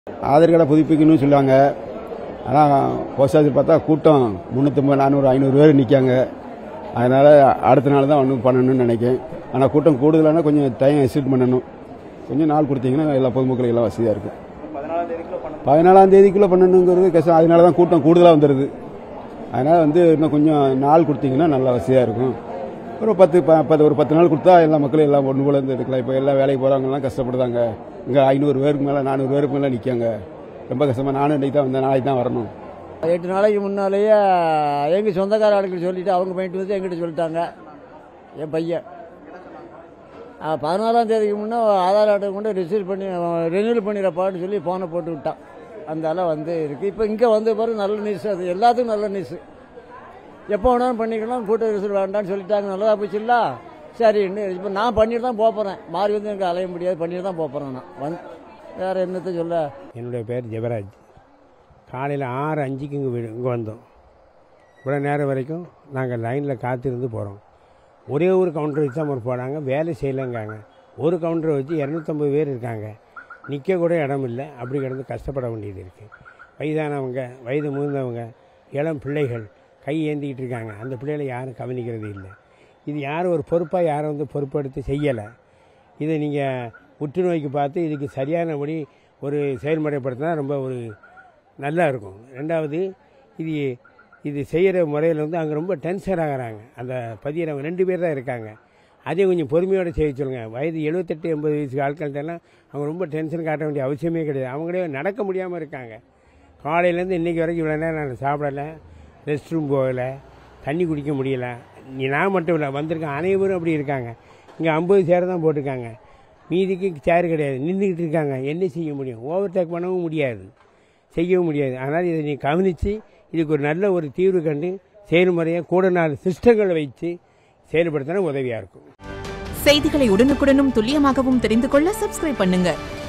ஆதார் கார்டை புதுப்பிக்கணும்னு சொல்லுவாங்க ஆனால் போஸ்ட் ஆஃபீஸ் பார்த்தா கூட்டம் முந்நூற்றம்பது நானூறு ஐநூறு பேர் நிற்காங்க அதனால் அடுத்த நாள் தான் ஒன்றும் பண்ணணும்னு நினைக்கிறேன் ஆனால் கூட்டம் கூடுதலானா கொஞ்சம் டைம் எக்ஸ்டெண்ட் பண்ணணும் கொஞ்சம் நாள் கொடுத்தீங்கன்னா எல்லா பொதுமக்களுக்கு எல்லாம் வசதியாக இருக்கும் பதினாலாம் தேதிக்குள்ளே பண்ணணுங்கிறது கஷ்டம் அதனால தான் கூட்டம் கூடுதலாக வந்துடுது அதனால் வந்து இன்னும் கொஞ்சம் நாள் கொடுத்தீங்கன்னா நல்லா வசதியாக இருக்கும் ஒரு பத்து ப- பத்து ஒரு பத்து நாள் கொடுத்தா எல்லா மக்களும் எல்லாம் ஒன்று போல இருந்து எடுக்கலாம் இப்போ எல்லாம் வேலைக்கு போகிறவங்கலாம் கஷ்டப்படுதாங்க இங்கே ஐநூறு பேருக்கு மேலே நானூறு பேருக்கு மேலே நிற்காங்க ரொம்ப கஷ்டமாக நானும் இன்றைக்கி தான் வந்தேன் நாளைக்கு தான் வரணும் எட்டு நாளைக்கு முன்னாலேயே எங்கள் சொந்தக்கார ஆளுக்கு சொல்லிட்டு அவங்க பண்ணிட்டு வந்து எங்கிட்ட சொல்லிட்டாங்க என் பையன் ஆ, பதினாறாம் தேதிக்கு முன்னே ஆதார் அட்டை கொண்டு ரிசீவ் பண்ணி ரெனியூல் பண்ணிடுறப்பான்னு சொல்லி ஃபோனை போட்டு விட்டான் அந்த ஆளை வந்து இருக்குது இப்போ இங்கே வந்த பிறகு நல்ல நியூஸ் அது எல்லாத்துக்கும் நல்ல நியூஸ் எப்போ வேணாலும் பண்ணிக்கலாம் கூட்ட ரிசீவ் வேண்டாம்னு சொல்லிட்டாங்க நல்லதா போச்சுல்ல சரின்னு இப்போ நான் பண்ணிட்டு தான் போகிறேன் மாறி வந்து எனக்கு அலைய முடியாது பண்ணிட்டு தான் போகிறேன் நான் வந்து வேறு என்னத்தை சொல்ல என்னுடைய பேர் ஜெபராஜ் காலையில் ஆறு அஞ்சுக்கு இங்கே வீடு இங்கே வந்தோம் இவ்வளோ நேரம் வரைக்கும் நாங்கள் லைனில் காத்திருந்து போகிறோம் ஒரே ஒரு கவுண்டர் வச்சு தான் ஒரு போனாங்க வேலை செய்யலைங்காங்க ஒரு கவுண்டரை வச்சு இரநூத்தம்பது பேர் இருக்காங்க நிற்க கூட இடம் இல்லை அப்படி கிடந்து கஷ்டப்பட வேண்டியது இருக்குது வயதானவங்க வயது முதிர்ந்தவங்க இளம் பிள்ளைகள் கை ஏந்திக்கிட்டு இருக்காங்க அந்த பிள்ளைகளை யாரும் கவனிக்கிறது இல்லை இது யாரும் ஒரு பொறுப்பாக யாரும் வந்து பொறுப்பெடுத்து செய்யலை இதை நீங்கள் உற்று நோக்கி பார்த்து இதுக்கு சரியானபடி ஒரு செயல்முறைப்படுத்தினா ரொம்ப ஒரு நல்லா இருக்கும் ரெண்டாவது இது இது செய்கிற முறையில் வந்து அங்கே ரொம்ப டென்ஷன் ஆகுறாங்க அந்த பதியறவங்க ரெண்டு பேர் தான் இருக்காங்க அதையும் கொஞ்சம் பொறுமையோடு செய்ய சொல்லுங்கள் வயது எழுபத்தெட்டு எண்பது வயசு ஆட்கள்கிட்டலாம் அவங்க ரொம்ப டென்ஷன் காட்ட வேண்டிய அவசியமே கிடையாது அவங்களே நடக்க முடியாமல் இருக்காங்க காலையிலேருந்து இன்றைக்கி வரைக்கும் இவ்வளோ நேரம் நான் சாப்பிடலை ரெஸ்ட் ரூம் போகலை தண்ணி குடிக்க முடியல நீ நான் மட்டும் இல்லை வந்திருக்க அனைவரும் அப்படி இருக்காங்க இங்கே ஐம்பது சேர் தான் போட்டிருக்காங்க மீதிக்கு சேர் கிடையாது நின்றுக்கிட்டு இருக்காங்க என்ன செய்ய முடியும் ஓவர் டேக் பண்ணவும் முடியாது செய்யவும் முடியாது ஆனால் இதை நீ கவனித்து இதுக்கு ஒரு நல்ல ஒரு தீர்வு கண்டு செயல்முறையை கூட நாலு சிஸ்டங்களை வைத்து செயல்படுத்தினா உதவியாக இருக்கும் செய்திகளை உடனுக்குடனும் துல்லியமாகவும் தெரிந்து கொள்ள சப்ஸ்கிரைப் பண்ணுங்க